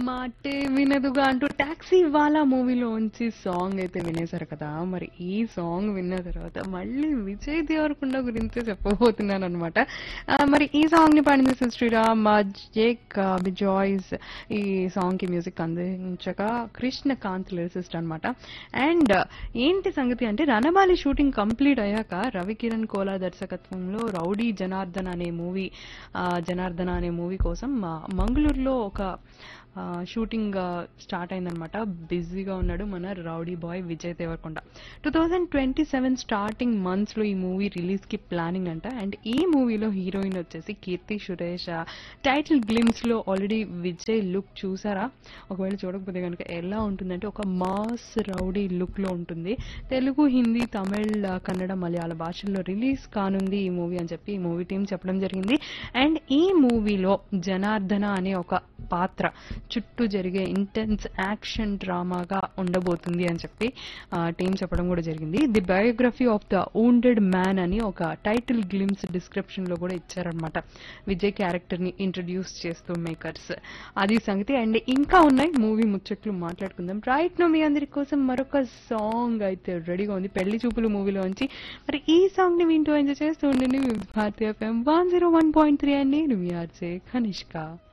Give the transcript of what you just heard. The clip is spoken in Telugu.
మాటే వినదుగా అంటూ టాక్సీ వాలా మూవీలోంచి సాంగ్ అయితే వినేశారు కదా మరి ఈ సాంగ్ విన్న తర్వాత మళ్ళీ విజయ్ దేవరకొండ గురించి చెప్పబోతున్నాను అనమాట మరి ఈ సాంగ్ ని పాడింది శ్రీరామ్ జేక్ బిజాయ్స్ ఈ సాంగ్ కి మ్యూజిక్ అందించగా కృష్ణకాంత్ లిరిసిస్ట్ అనమాట అండ్ ఏంటి సంగతి అంటే రణబాలి షూటింగ్ కంప్లీట్ అయ్యాక రవికిరణ్ కోలా దర్శకత్వంలో రౌడీ జనార్దన్ అనే మూవీ జనార్దన అనే మూవీ కోసం ఆ, మంగళూరులో ఒక ఆ, షూటింగ్ ఆ, స్టార్ట్ అయిందనమాట బిజీగా ఉన్నాడు మన rowdy boy Vijay Deverakonda two thousand twenty seven starting months లో ఈ మూవీ రిలీజ్ కి ప్లానింగ్ అంట అండ్ ఈ మూవీలో హీరోయిన్ వచ్చేసి కీర్తి సురేష్ ఆ, టైటిల్ గ్లిమ్స్ లో ఆల్రెడీ విజయ్ లుక్ చూసారా ఒకవేళ చూడకపోతే కనుక ఎలా ఉంటుందంటే ఒక మాస్ రౌడీ లుక్ లో ఉంటుంది తెలుగు హిందీ తమిళ్ ఆ, కన్నడ మలయాళ భాషల్లో రిలీజ్ కానుంది ఈ మూవీ అని చెప్పి ఈ మూవీ టీం చెప్పడం జరిగింది అండ్ ఈ మూవీలో జనార్దన అనే ఒక పాత్ర చుట్టూ జరిగే ఇంటెన్స్ యాక్షన్ డ్రామాగా ఉండబోతుంది అని చెప్పి టీం చెప్పడం కూడా జరిగింది the biography of the wounded man అని ఒక టైటిల్ గ్లిమ్స్ డిస్క్రిప్షన్ లో కూడా ఇచ్చారనమాట విజయ్ క్యారెక్టర్ ని ఇంట్రడ్యూస్ చేస్తూ మేకర్స్ అది సంగతి అండ్ ఇంకా ఉన్నాయి మూవీ ముచ్చట్లు మాట్లాడుకుందాం రైట్ నో మీ అందరి కోసం మరొక సాంగ్ అయితే రెడీగా ఉంది పెళ్లి చూపులు మూవీలో నుంచి మరి ఈ సాంగ్ ని వింటూ ఎంజాయ్ చేస్తూ ఉండండి భారతీయ FM one zero one point three అండి నేను మీ ఆర్జే కనిష్క